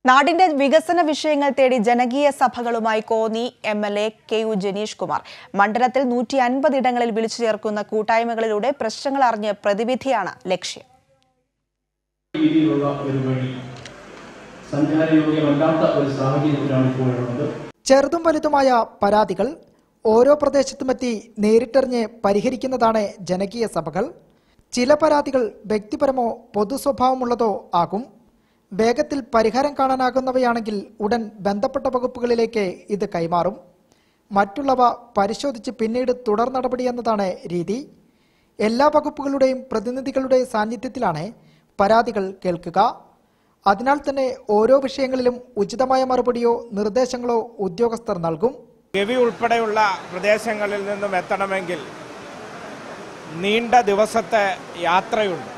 നാടിന്റെ വികസന വിഷയങ്ങൾ തേടി ജനകീയ സഭകളുമായി Konni M L A K U Janeesh Kumar മണ്ഡലത്തിൽ നൂറ്റി അൻപത് ഇടങ്ങളിൽ വിളിച്ചു ചേർക്കുന്ന കൂട്ടായ്മകളിലൂടെ പ്രശ്നങ്ങൾ അറിഞ്ഞ് പ്രതിവിധിയാണ് ലക്ഷ്യം രീതിയിലുള്ള ഒരു വഴി സഞ്ചാരയോഗ്യമല്ലാത്ത ഒരു സാഹചര്യത്തിലാണ് ഇപ്പോഴുള്ളത് ചെറുതും വലുതുമായ പരാതികൾ ഓരോ പ്രദേശത്തുമെത്തി നേരിട്ടറിഞ്ഞ് പരിഹരിക്കുന്നതാണ് ജനകീയ സഭകൾ ചില പരാതികൾ വ്യക്തിപരമോ പൊതു സ്വഭാവമുള്ളതോ ആകും വേഗത്തിൽ പരിഹാരം കാണാനാകുന്നവയാണെങ്കിൽ ഉടൻ ബന്ധപ്പെട്ട വകുപ്പുകളിലേക്ക് ഇത് കൈമാറും മറ്റുള്ളവ പരിശോധിച്ച് പിന്നീട് തുടർ നടപടി എന്നതാണ് രീതി എല്ലാ വകുപ്പുകളുടെയും പ്രതിനിധികളുടെ സാന്നിധ്യത്തിലാണ് പരാതികൾ കേൾക്കുക അതിനാൽ തന്നെ ഓരോ വിഷയങ്ങളിലും ഉചിതമായ മറുപടിയോ നിർദ്ദേശങ്ങളോ ഉദ്യോഗസ്ഥർ നൽകും ഗവി ഉൾപ്പെടെയുള്ള പ്രദേശങ്ങളിൽ നിന്നും എത്തണമെങ്കിൽ നീണ്ട ദിവസത്തെ യാത്രയുണ്ട്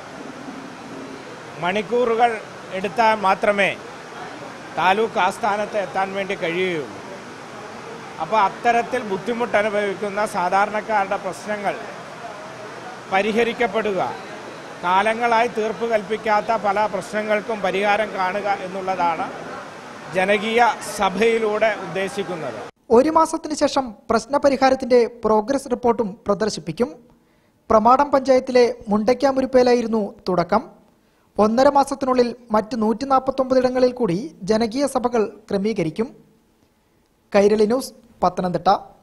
മണിക്കൂറുകൾ എടുത്താൽ മാത്രമേ താലൂക്ക് ആസ്ഥാനത്ത് എത്താൻ വേണ്ടി കഴിയുകയുള്ളൂ അപ്പോൾ അത്തരത്തിൽ ബുദ്ധിമുട്ട് അനുഭവിക്കുന്ന സാധാരണക്കാരുടെ പ്രശ്നങ്ങൾ പരിഹരിക്കപ്പെടുക കാലങ്ങളായി തീർപ്പ് കൽപ്പിക്കാത്ത പല പ്രശ്നങ്ങൾക്കും പരിഹാരം കാണുക എന്നുള്ളതാണ് ജനകീയ സഭയിലൂടെ ഉദ്ദേശിക്കുന്നത് ഒരു മാസത്തിന് ശേഷം പ്രശ്നപരിഹാരത്തിന്റെ പ്രോഗ്രസ് റിപ്പോർട്ടും പ്രദർശിപ്പിക്കും പ്രമാടം പഞ്ചായത്തിലെ മുണ്ടയ്ക്കാമുരുപ്പേലായിരുന്നു തുടക്കം ഒന്നര മാസത്തിനുള്ളിൽ മറ്റ് നൂറ്റി നാൽപ്പത്തൊമ്പത് ഇടങ്ങളിൽ കൂടി ജനകീയ സഭകൾ ക്രമീകരിക്കും കൈരളി ന്യൂസ് പത്തനംതിട്ട